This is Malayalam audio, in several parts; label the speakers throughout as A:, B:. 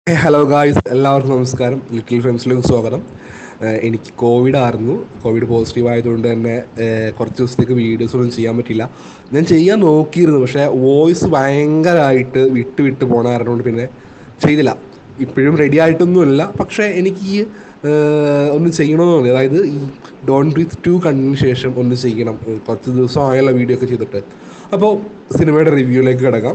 A: ഹലോ ഗായ്സ് എല്ലാവർക്കും നമസ്കാരം ലിറ്റിൽ ഫ്രണ്ട്സിലേക്ക് സ്വാഗതം ഏഹ് എനിക്ക് കോവിഡ് ആയിരുന്നു കോവിഡ് പോസിറ്റീവ് ആയതുകൊണ്ട് തന്നെ ഏഹ് കുറച്ച് ദിവസത്തേക്ക് വീഡിയോസ് ഒന്നും ചെയ്യാൻ പറ്റില്ല ഞാൻ ചെയ്യാൻ നോക്കിയിരുന്നു പക്ഷേ വോയിസ് ഭയങ്കരമായിട്ട് വിട്ട് വിട്ട് പോണ കാരണം കൊണ്ട് പിന്നെ ചെയ്തില്ല ഇപ്പോഴും റെഡി ആയിട്ടൊന്നുമില്ല പക്ഷേ എനിക്ക് ഈ ഏഹ് ഒന്ന് ചെയ്യണമെന്ന് തോന്നി അതായത് ഈ ഡോൺ ബ്രീത്ത് ടു കണ്ടതിന് ശേഷം ഒന്ന് ചെയ്യണം ഏഹ് കുറച്ച് ദിവസം ആയുള്ള വീഡിയോ ഒക്കെ ചെയ്തിട്ട് അപ്പോൾ സിനിമയുടെ റിവ്യൂയിലേക്ക് കിടക്കാം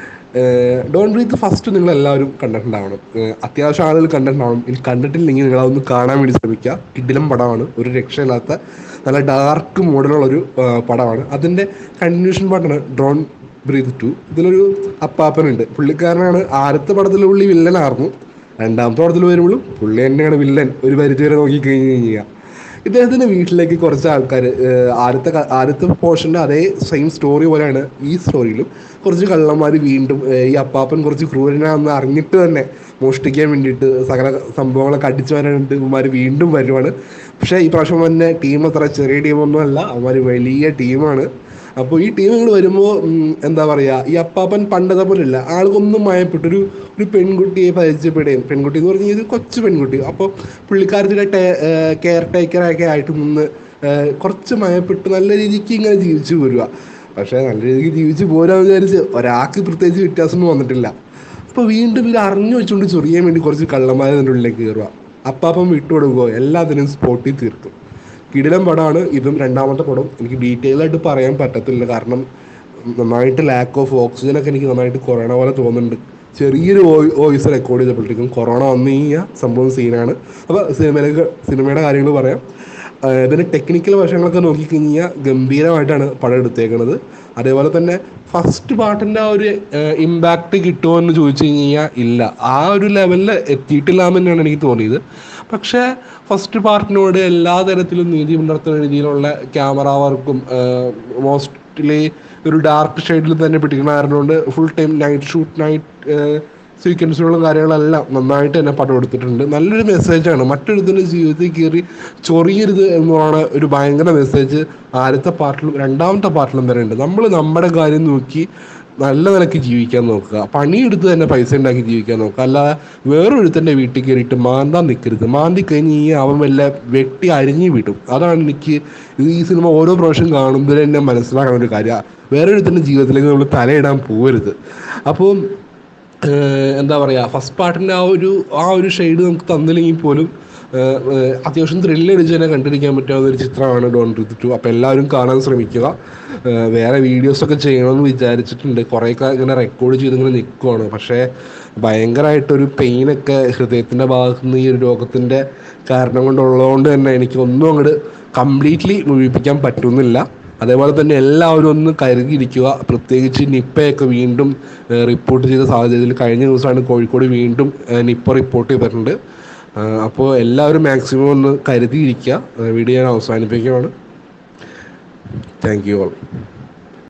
A: ഡോൺ ബ്രീത്ത് ഫസ്റ്റ് നിങ്ങൾ എല്ലാവരും കണ്ടിട്ടുണ്ടാവണം ഏഹ് അത്യാവശ്യം ആളുകൾ കണ്ടിട്ടുണ്ടാവണം ഇനി കണ്ടിട്ടില്ലെങ്കിൽ നിങ്ങൾ അതൊന്ന് കാണാൻ വേണ്ടി ശ്രമിക്കുക കിഡിലം പടമാണ് ഒരു രക്ഷയില്ലാത്ത നല്ല ഡാർക്ക് മോഡലുള്ളൊരു പടമാണ് അതിൻ്റെ കണ്ടിന്യൂഷൻ പാട്ടാണ് ഡ്രോൺ ബ്രീത്ത് ടു ഇതിലൊരു അപ്പാപ്പനുണ്ട് പുള്ളിക്കാരനാണ് ആദ്യത്തെ പടത്തിൽ പുള്ളി വില്ലനായിരുന്നു രണ്ടാമത്തെ പടത്തിൽ വരുമ്പോഴും പുള്ളി തന്നെയാണ് വില്ലൻ ഒരു പരിധി വരെ നോക്കി കഴിഞ്ഞ് കഴിഞ്ഞാൽ ഇദ്ദേഹത്തിന്റെ വീട്ടിലേക്ക് കുറച്ച് ആൾക്കാർ ആദ്യത്തെ ക- ആദ്യത്തെ പോർഷന്റെ അതേ സെയിം സ്റ്റോറി പോലെയാണ് ഈ സ്റ്റോറിയിലും കുറച്ച് കള്ളന്മാർ വീണ്ടും ഏഹ് ഈ അപ്പാപ്പൻ കുറച്ച് ക്രൂരനാണെന്ന് അറിഞ്ഞിട്ട് തന്നെ മോഷ്ടിക്കാൻ വേണ്ടിയിട്ട് സകല സംഭവങ്ങളൊക്കെ അടിച്ചു വരാനായിട്ട് ഇവന്മാർ വീണ്ടും വരുവാണ് പക്ഷേ ഈ പ്രാവശ്യം തന്നെ ടീം അത്ര ചെറിയ ടീമൊന്നും അല്ല അവന്മാർ വലിയ ടീമാണ് അപ്പോൾ ഈ ടീമുകൾ വരുമ്പോൾ എന്താ പറയുക ഈ അപ്പാപ്പൻ പണ്ടത്തെ പോലെ ഇല്ല ആൾക്കൊന്നും മയപ്പെട്ടു ഒരു ഒരു പെൺകുട്ടിയെ പരിചയപ്പെടുകയും പെൺകുട്ടി എന്ന് പറഞ്ഞാൽ ഒരു കൊച്ചു പെൺകുട്ടി അപ്പോൾ പുള്ളിക്കാരത്തിൻ്റെ കെയർ ടേക്കറൊക്കെ ആയിട്ട് നിന്ന് ഏഹ് കുറച്ച് മയപ്പെട്ട് നല്ല രീതിക്ക് ഇങ്ങനെ ജീവിച്ചു പോരുക പക്ഷേ നല്ല രീതിക്ക് ജീവിച്ച് പോരാന്ന് വിചാരിച്ച് ഒരാൾക്ക് പ്രത്യേകിച്ച് വ്യത്യാസമൊന്നും വന്നിട്ടില്ല അപ്പോൾ വീണ്ടും ഇത് അറിഞ്ഞു വെച്ചുകൊണ്ട് ചൊറിയാൻ വേണ്ടി കുറച്ച് കള്ളന്മാരെ അതിൻ്റെ ഉള്ളിലേക്ക് കയറുക അപ്പാപ്പം വിട്ടുകൊടുക്കുക എല്ലാത്തിനും സ്പോട്ടിൽ തീർക്കും കിടിലം പടമാണ് ഇതും രണ്ടാമത്തെ പടം എനിക്ക് ഡീറ്റെയിൽ ആയിട്ട് പറയാൻ പറ്റത്തില്ല കാരണം നന്നായിട്ട് ലാക്ക് ഓഫ് ഓക്സിജൻ ഒക്കെ എനിക്ക് നന്നായിട്ട് കൊറോണ പോലെ തോന്നുന്നുണ്ട് ചെറിയൊരു വോയിസ് റെക്കോർഡ് ചെയ്തപ്പോഴത്തേക്കും കൊറോണ വന്നു കഴിഞ്ഞാൽ സംഭവം സീനാണ് അപ്പോൾ സിനിമയിലേക്ക് സിനിമയുടെ കാര്യങ്ങൾ പറയാം ആഹ് ഇതിൻ്റെ ടെക്നിക്കൽ വശങ്ങളൊക്കെ നോക്കിക്കഴിഞ്ഞാൽ ഗംഭീരമായിട്ടാണ് പടം എടുത്തേക്കുന്നത് അതേപോലെ തന്നെ ഫസ്റ്റ് പാട്ടിൻ്റെ ആ ഒരു ഇമ്പാക്റ്റ് കിട്ടുമോ എന്ന് ചോദിച്ചു കഴിഞ്ഞാൽ ഇല്ല ആ ഒരു ലെവലിൽ എത്തിയിട്ടില്ല എന്ന് തന്നെയാണ് എനിക്ക് തോന്നിയത് പക്ഷേ ഫസ്റ്റ് പാർട്ടിനോട് എല്ലാ തരത്തിലും നീതി പുലർത്തുന്ന രീതിയിലുള്ള ക്യാമറ വർക്കും മോസ്റ്റ്ലി ഒരു ഡാർക്ക് ഷെയ്ഡിൽ തന്നെ പിടിക്കുന്ന കാരണം കൊണ്ട് full time night shoot night സീക്വൻസുകളും കാര്യങ്ങളെല്ലാം നന്നായിട്ട് തന്നെ പടം എടുത്തിട്ടുണ്ട് നല്ലൊരു മെസ്സേജാണ് മറ്റൊരുത്തിൻ്റെ ജീവിതത്തിൽ കയറി ചൊറിയരുത് എന്നാണ് ഒരു ഭയങ്കര മെസ്സേജ് ആദ്യത്തെ പാർട്ടിലും രണ്ടാമത്തെ പാർട്ടിലും വരെ ഉണ്ട് നമ്മൾ നമ്മുടെ കാര്യം നോക്കി നല്ല നിലയ്ക്ക് ജീവിക്കാൻ നോക്കുക പണിയെടുത്ത് തന്നെ പൈസ ഉണ്ടാക്കി ജീവിക്കാൻ നോക്കുക അല്ലാതെ വേറൊരുത്തൻ്റെ വീട്ടിൽ കയറിയിട്ട് മാന്താൻ നിൽക്കരുത് മാന്തി കഴിഞ്ഞ് ഈ അവൻ വല്ല വെട്ടി അരിഞ്ഞു വിടും അതാണ് എനിക്ക് ഇത് ഈ സിനിമ ഓരോ പ്രാവശ്യം കാണുമ്പോൾ തന്നെ മനസ്സിലാക്കുന്ന ഒരു കാര്യം വേറൊരുത്തൻ്റെ ജീവിതത്തിലേക്ക് നമ്മൾ തലയിടാൻ പോകരുത് അപ്പോൾ ഏഹ് എന്താ പറയുക ഫസ്റ്റ് പാർട്ടിൻ്റെ ആ ഒരു ആ ഒരു ഷെയ്ഡ് നമുക്ക് തന്നില്ലെങ്കിൽ പോലും ഏഹ് ഏഹ് അത്യാവശ്യം ത്രില്ലടിച്ച് തന്നെ കണ്ടിരിക്കാൻ പറ്റാവുന്ന ഒരു ചിത്രമാണ് ഡോൺ ബ്രീത്ത് ടു അപ്പോൾ എല്ലാവരും കാണാൻ ശ്രമിക്കുക ഏഹ് വേറെ വീഡിയോസൊക്കെ ചെയ്യണമെന്ന് വിചാരിച്ചിട്ടുണ്ട് കുറേയൊക്കെ ഇങ്ങനെ റെക്കോർഡ് ചെയ്ത് ഇങ്ങനെ നിൽക്കുവാണ് പക്ഷേ ഭയങ്കരമായിട്ടൊരു പെയിനൊക്കെ ഹൃദയത്തിൻ്റെ ഭാഗത്തു നിന്ന് ഈ ഒരു രോഗത്തിൻ്റെ കാരണം കൊണ്ടുള്ളതുകൊണ്ട് തന്നെ എനിക്ക് ഒന്നും അങ്ങോട്ട് കംപ്ലീറ്റ്ലി മുഴിപ്പിക്കാൻ പറ്റുന്നില്ല അതേപോലെ തന്നെ എല്ലാവരും ഒന്ന് കരുതിയിരിക്കുക പ്രത്യേകിച്ച് നിപ്പയൊക്കെ വീണ്ടും റിപ്പോർട്ട് ചെയ്ത സാഹചര്യത്തിൽ കഴിഞ്ഞ ദിവസമാണ് കോഴിക്കോട് വീണ്ടും ഏഹ് നിപ്പ റിപ്പോർട്ട് ചെയ്തിട്ടുണ്ട് ഏഹ് അപ്പോൾ എല്ലാവരും മാക്സിമം ഒന്ന് കരുതിയിരിക്കുക ഏഹ് വീഡിയോ ഞാൻ അവസാനിപ്പിക്കുകയാണ് താങ്ക് യു ഓൾ